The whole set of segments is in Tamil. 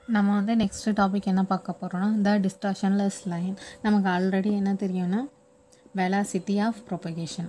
நம்ம வந்து நெக்ஸ்ட்டு டாபிக் என்ன பார்க்க போகிறோம்னா த டிஸ்டார்ஷன்லெஸ் லைன் நமக்கு ஆல்ரெடி என்ன தெரியும்னா velocity of propagation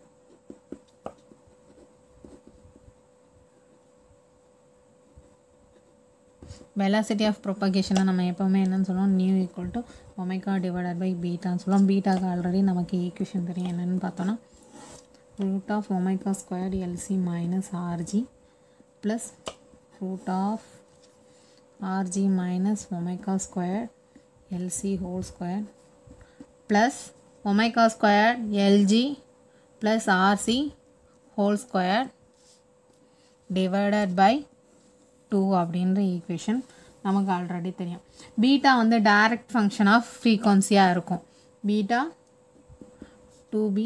velocity of ப்ரொபகேஷனை நம்ம எப்போவுமே என்னன்னு சொல்லுவோம் nu equal to omega divided by பீட்டான்னு சொல்லுவோம் பீட்டாக்கு ஆல்ரெடி நமக்கு ஈக்குவேஷன் தெரியும் என்னென்னு பார்த்தோன்னா root of omega square LC minus RG plus root of RG minus omega square LC whole square plus omega square LG plus RC whole square divided by two அப்படின்ற ஈக்குவேஷன் நமக்கு ஆல்ரெடி தெரியும் பீட்டா வந்து டைரக்ட் ஃபங்க்ஷன் ஆஃப் ஃப்ரீக்வன்சியாக இருக்கும் beta two be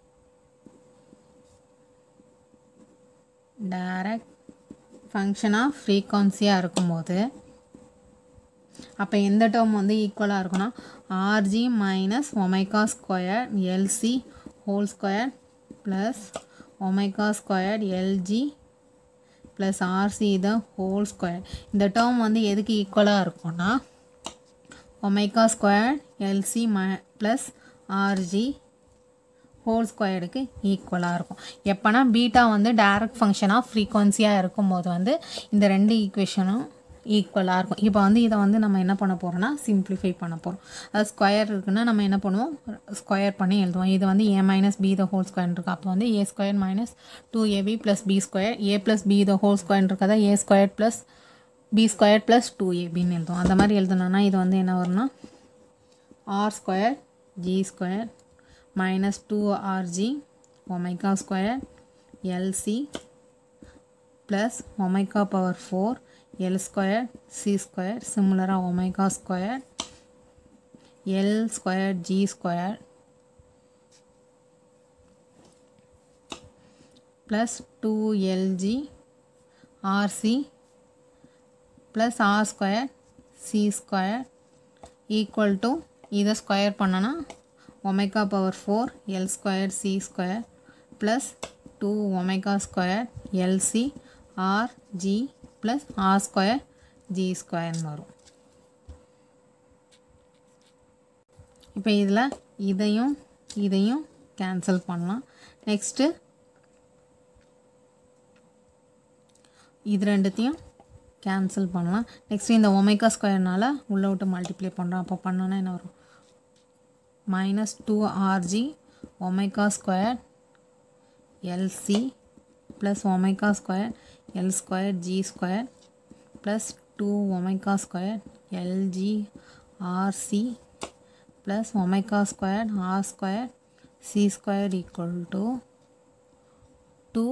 direct function of ஃப்ரீக்வன்சியாக இருக்கும்போது அப்போ எந்த டேர்ம் வந்து ஈக்குவலாக இருக்குன்னா RG minus omega square LC whole square plus omega square LG plus RC the whole square இந்த டேர்ம் வந்து எதுக்கு ஈக்குவலாக இருக்கும்னா ஒமைகா ஸ்கொயர் எல்சி ம ப்ளஸ் ஆர்ஜி ஹோல் ஸ்கொயருக்கு ஈக்குவலாக இருக்கும் எப்போனா பீட்டா வந்து டைரக்ட் ஃபங்க்ஷன் ஆஃப் ஃப்ரீக்வன்சியாக இருக்கும்போது வந்து இந்த ரெண்டு ஈக்குவேஷனும் ஈக்குவலாக இருக்கும் இப்போ வந்து இதை வந்து நம்ம என்ன பண்ண போகிறோம்னா சிம்ப்ளிஃபை பண்ண போகிறோம் அது ஸ்கொயர் இருக்குன்னா நம்ம என்ன பண்ணுவோம் ஸ்கொயர் பண்ணி எழுதுவோம் இது வந்து A minus B the whole square இருக்கு அப்போ வந்து A square minus two AB plus B square A plus B the whole square இருக்கதா A square plus B square plus two ஏபின்னு எழுதுவோம் அந்த மாதிரி எழுதணும்னா இது வந்து என்ன வரும்னா R square G square minus 2rg omega square lc plus omega power 4 l square c square similar omega square l square g square plus 2lg rc plus r square c square equal to இதை ஸ்கொயர் பண்ணனா omega power 4 L square C square plus 2 omega square LC R G plus R square G square வரும் இப்போ இதில் இதையும் இதையும் கேன்சல் பண்ணலாம் நெக்ஸ்ட்டு இது ரெண்டுத்தையும் கேன்சல் பண்ணலாம் நெக்ஸ்ட்டு இந்த ஒமைக்கா ஸ்கொயர்னால் உள்ளே விட்டு மல்டிப்ளை பண்ணுறோம் அப்போ பண்ணோன்னா என்ன வரும் minus 2rg omega square lc plus omega square l square g square plus 2 omega square lg rc plus omega square r square c square equal to 2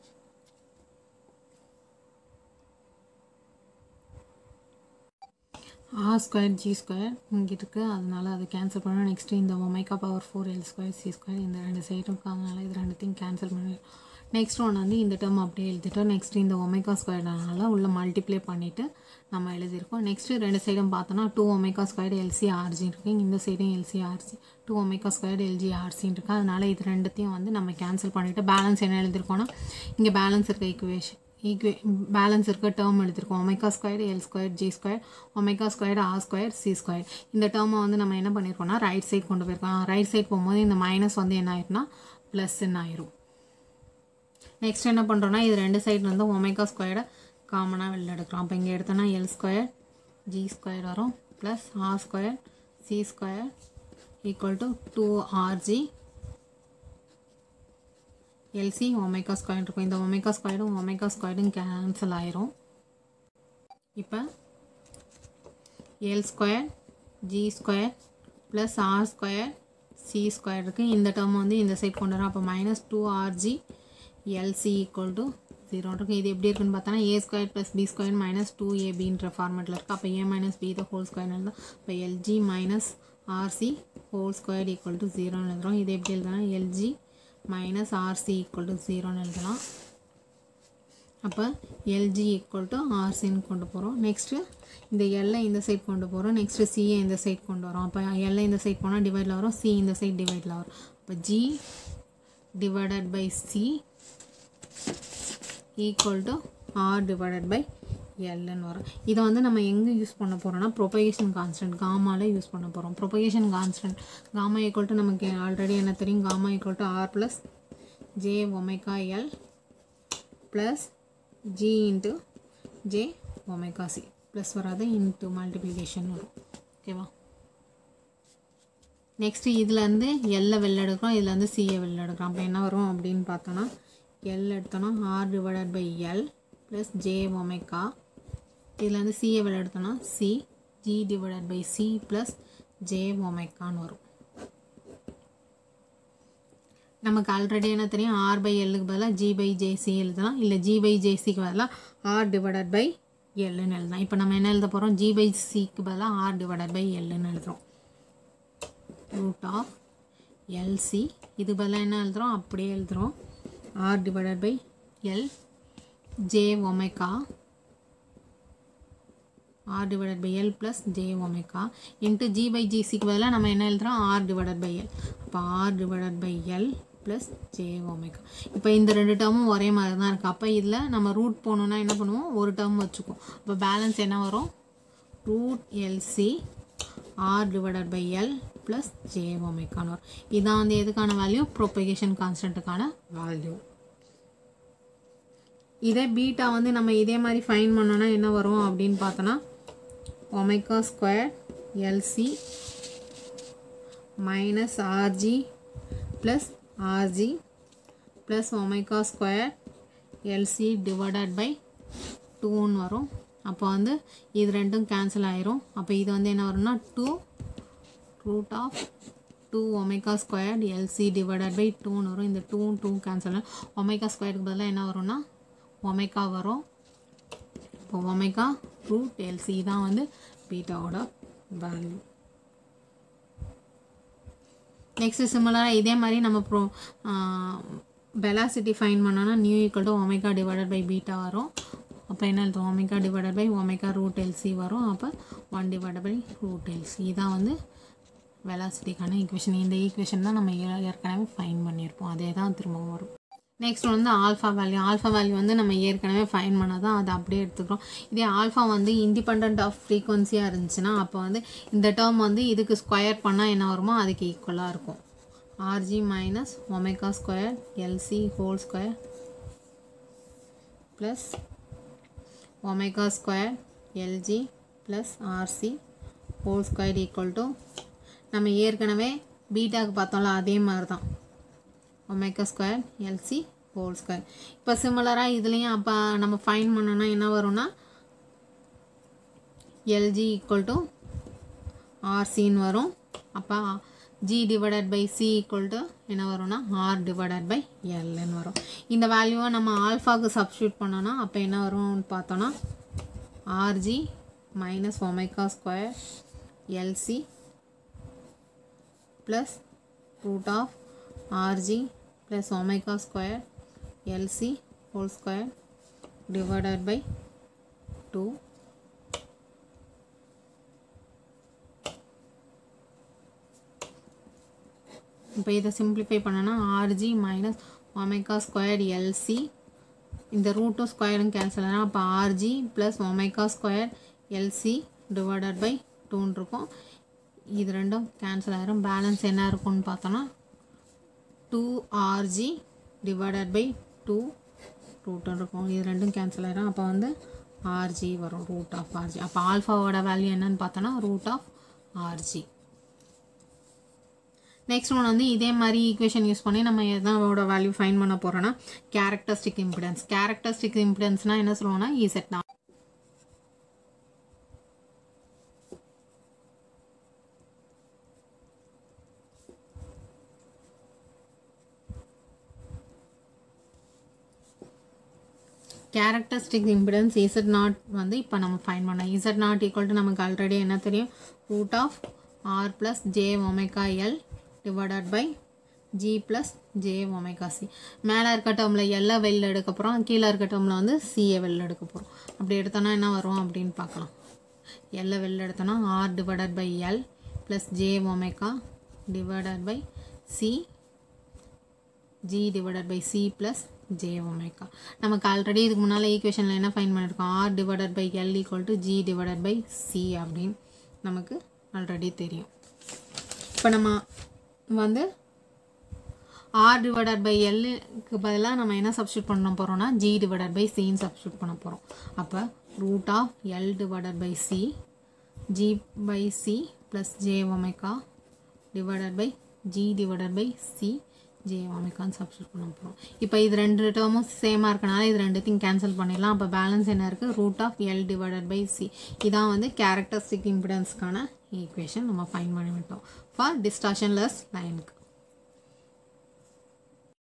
R square G square இங்கே இருக்குது அதனால் அதை கேன்சல் பண்ணோம் நெக்ஸ்ட்டு இந்த omega power four L square C square இந்த ரெண்டு சைடும் அதனால இது ரெண்டுத்தையும் கேன்சல் பண்ணி நெக்ஸ்ட் ஒன் வந்து இந்த டேர்ம் அப்படியே எழுதிட்டோம் நெக்ஸ்ட் இந்த ஒமைக்கா ஸ்கொயர்னால உள்ள மல்டிப்ளை பண்ணிவிட்டு நம்ம எழுதியிருக்கோம் நெக்ஸ்ட்டு ரெண்டு சைடும் பார்த்தோன்னா two omega square LC RG இருக்குது இந்த சைடும் LC RC two omega square LG ஆர்சின்னு இருக்குது அதனால் இது ரெண்டுத்தையும் வந்து நம்ம கேன்சல் பண்ணிவிட்டு பேலன்ஸ் என்ன எழுதியிருக்கோன்னா இங்கே பேலன்ஸ் இருக்க ஈக்குவேஷன் ஈக்குவே பேலன்ஸ் இருக்க டேர்ம் எடுத்திருக்கோம் omega square L square G square omega square R square C square இந்த டேர்மை வந்து நம்ம என்ன பண்ணியிருக்கோம்னா ரைட் சைட் கொண்டு போயிருக்கோம் ரைட் சைட் போகும்போது இந்த மைனஸ் வந்து என்ன ஆயிரும்னா ப்ளஸ்ன்னு ஆயிரும் நெக்ஸ்ட் என்ன பண்ணுறோன்னா இது ரெண்டு சைடு வந்து ஒமைக்கா ஸ்கொயரை காமனாக வெளில எடுக்கிறோம் அப்போ இங்கே எடுத்தோன்னா எல் ஸ்கொயர் ஜி ஸ்கொயர் வரும் plus R square C square equal to two RG LC omega square இருக்கும் இந்த ஒமேகா ஸ்கொயரும் ஒமேகா ஸ்கொயரும் கேன்சல் ஆயிரும் இப்போ L square G square plus R square C square இருக்குது இந்த டேர்ம் வந்து இந்த சைட் கொண்டு வரோம் அப்போ minus two RG LC equal to zero இருக்குது இது எப்படி இருக்குன்னு பார்த்தோன்னா A square plus B square minus two ஏபின்ற ஃபார்மேட்டில் இருக்குது அப்போ A minus B the whole square எழுதலாம் இப்போ LG minus RC whole square equal to ஜீரோன்னு எழுதுகிறோம் இது எப்படி எழுதலாம் LG minus RC equal to ஜீரோன்னு எழுதலாம் அப்போ எல்ஜி ஈக்குவல் டு ஆர்சின்னு கொண்டு போகிறோம் நெக்ஸ்ட்டு இந்த எல்லை இந்த சைட் கொண்டு போகிறோம் நெக்ஸ்ட்டு சியை இந்த சைட் கொண்டு வரோம் அப்போ எல்லை இந்த சைட் போனால் டிவைடில் வரும் சி இந்த சைட் டிவைடில் வரும் அப்போ G divided by C equal to R divided by எல்லுன்னு வரும் இதை வந்து நம்ம எங்கே யூஸ் பண்ண போகிறோம்னா ப்ரொபகேஷன் கான்ஸ்டன்ட் காமாவில் யூஸ் பண்ண போகிறோம் propagation constant gamma equal to நமக்கு ஆல்ரெடி என்ன தெரியும் gamma equal to R plus J omega L plus G into J omega C plus வராது இன்ட்டு மல்டிப்ளிகேஷன் வரும் ஓகேவா நெக்ஸ்ட்டு இதுலேருந்து எல்லை வெளில எடுக்கிறோம் இதில் வந்து சிஏ வெளில எடுக்கிறோம் அப்போ என்ன வரும் அப்படின்னு பார்த்தோன்னா எல் எடுத்தோன்னா R divided by L plus J omega இதில் வந்து சிஏ வெளில எடுத்தோன்னா C G divided by C plus J ஒமேகான்னு வரும் நமக்கு ஆல்ரெடி என்ன தெரியும் ஆர் பை எல்லுக்கு பதிலாக ஜி பை ஜேசி எழுதலாம் இல்லை ஜி பை ஜேசிக்கு பதிலாக ஆர் டிவைடட் பை எல்லுன்னு எழுதலாம் இப்போ நம்ம என்ன எழுத போகிறோம் ஜி பை சிக்கு பதிலாக ஆர் டிவைடட் பை எல்லுன்னு எழுதுகிறோம் ரூட் ஆஃப் எல்சி இது பதிலாக என்ன எழுதுகிறோம் அப்படியே எழுதுகிறோம் R divided by L J omega R divided by L plus J omega into G by ஜிசிக்கு பதிலாக நம்ம என்ன எழுதுகிறோம் ஆர் டிவைடட் பை எல் அப்போ R divided by L plus J omega இப்போ இந்த ரெண்டு டேர்மும் ஒரே மாதிரி தான் இருக்குது அப்போ இதில் நம்ம ரூட் போகணுன்னா என்ன பண்ணுவோம் ஒரு டேர்ம் வச்சுக்குவோம் அப்போ பேலன்ஸ் என்ன வரும் root LC R divided by L plus J ஒமேக்கான்னு வரும் இதான் வந்து எதுக்கான வேல்யூ ப்ரொபகேஷன் கான்ஸ்டன்ட்டுக்கான வேல்யூ இதே பீட்டா வந்து நம்ம இதே மாதிரி ஃபைன் பண்ணோன்னா என்ன வரும் அப்படின்னு பார்த்தோன்னா omega square LC minus RG plus RG plus omega square LC divided by டூன்னு வரும் அப்போ வந்து இது ரெண்டும் கேன்சல் ஆயிரும் அப்போ இது வந்து என்ன வரும்னா two root of two omega square LC divided by டூன்னு வரும் இந்த டூ டூ கேன்சல் ஒமேகா ஸ்கொயருக்கு பதிலாக என்ன வரும்னா ஒமேகா வரும் இப்போ ஒமேகா ரூட் எல்சி தான் வந்து பீட்டாவோட வேல்யூ நெக்ஸ்ட் சிமிலராக இதே மாதிரி நம்ம ப்ரோ வெலாசிட்டி ஃபைன் பண்ணோன்னா nu equal to omega divided by beta வரும் அப்போ என்ன எழுதுவோம் omega divided by omega root LC வரும் அப்போ one divided by root LC இதான் வந்து வெலாசிட்டிக்கான ஈக்குவேஷன் இந்த ஈக்குவேஷன் தான் நம்ம ஏ- ஏற்கனவே ஃபைன் பண்ணியிருப்போம் அதே தான் திரும்பவும் வரும் நெக்ஸ்ட் வந்து ஆல்ஃபா வேல்யூ ஆல்ஃபா வேல்யூ வந்து நம்ம ஏற்கனவே ஃபைன் பண்ணதான் அதை அப்படியே எடுத்துக்கிறோம் இதே ஆல்ஃபா வந்து இண்டிபெண்ட் ஆஃப் ஃப்ரீக்வன்சியாக இருந்துச்சுன்னா அப்போ வந்து இந்த டேர்ம் வந்து இதுக்கு ஸ்கொயர் பண்ணால் என்ன வருமோ அதுக்கு ஈக்குவலாக இருக்கும் RG minus omega square LC whole square plus omega square LG plus RC whole square equal to நம்ம ஏற்கனவே பீட்டாக்கு பார்த்தோம்ல அதே மாதிரி தான் omega square LC whole square இப்போ சிமிலராக இதுலேயும் அப்போ நம்ம ஃபைன் பண்ணோன்னா என்ன வரும்னா எல்ஜி ஈக்குவல் டு ஆர்சின்னு வரும் அப்போ G divided by C equal to என்ன வரும்னா ஆர் டிவைடட் பை எல்னு வரும் இந்த வேல்யூவை நம்ம ஆல்ஃபாவுக்கு சப்ஸ்டியூட் பண்ணோன்னா அப்போ என்ன வரும்னு பார்த்தோன்னா RG minus omega square LC plus root of rg plus omega square lc whole square divided by 2 இப்போ இதை சிம்பிளிஃபை பண்ணனா RG minus omega square LC இந்த ரூட்டும் ஸ்கொயரும் கேன்சல் ஆனால் அப்போ RG plus omega square LC divided by டூன்னு இருக்கும் இது ரெண்டும் கேன்சல் ஆயிரும் பேலன்ஸ் என்ன இருக்கும்னு பார்த்தோன்னா two RG divided by two ரூட்னு இருக்கும் இது ரெண்டும் கேன்சல் ஆயிரும் அப்போ வந்து ஆர்ஜி வரும் ரூட் ஆஃப் ஆர்ஜி அப்போ ஆல்ஃபாவோட வேல்யூ என்னன்னு பார்த்தோன்னா root of RG next one வந்து இதே மாதிரி ஈக்குவேஷன் யூஸ் பண்ணி நம்ம எதனோட வேல்யூ ஃபைன் பண்ண போகிறோன்னா கேரக்டரிஸ்டிக் இம்பிடன்ஸ் கேரக்டரிஸ்டிக் இம்பிடன்ஸ்னால் என்ன சொல்லுவோம்னா இசட் நான் கேரக்டரிஸ்டிக் இம்பிடன்ஸ் இசட் நாட் வந்து இப்போ நம்ம ஃபைன் பண்ணோம் இசட் நாட் ஈக்குவல் டு நமக்கு ஆல்ரெடி என்ன தெரியும் root of R plus J omega L divided by G plus J omega C மேலே இருக்க டேர்மில் எல்லை வெளில எடுக்க போகிறோம் கீழே இருக்க டேர்மில் வந்து சிஏ வெளில எடுக்க போகிறோம் அப்படி எடுத்தோன்னா என்ன வரும் அப்படின்னு பார்க்கலாம் எல்லை வெளில எடுத்தோன்னா R divided by L plus J omega divided by C G divided by C plus J omega நமக்கு ஆல்ரெடி இதுக்கு முன்னால் ஈக்குவேஷனில் என்ன ஃபைன் பண்ணியிருக்கோம் R divided by L equal to G divided by C அப்படின்னு நமக்கு ஆல்ரெடி தெரியும் இப்போ நம்ம வந்து ஆர் டிவைடட் பை எல்லுக்கு பதிலாக நம்ம என்ன சப்ஸ்டியூட் பண்ண போகிறோம்னா ஜி டிவைடட் பை சின்னு சப்ஸ்டியூட் பண்ண போகிறோம் அப்போ root of L divided by C G by C plus J omega divided by G divided by C J ஒமேகான்னு சப்ஸ்டியூட் பண்ண போகிறோம் இப்போ இது ரெண்டு டேர்மும் சேமாக இருக்கனால இது ரெண்டுத்தையும் கேன்சல் பண்ணிடலாம் அப்போ பேலன்ஸ் என்ன இருக்குது root of L divided by C இதான் வந்து கேரக்டரிஸ்டிக் இம்பிடன்ஸ்க்கான ஈக்குவேஷன் நம்ம ஃபைன் பண்ணிவிட்டோம் ஃபார் டிஸ்டார்ஷன்லெஸ் லைனுக்கு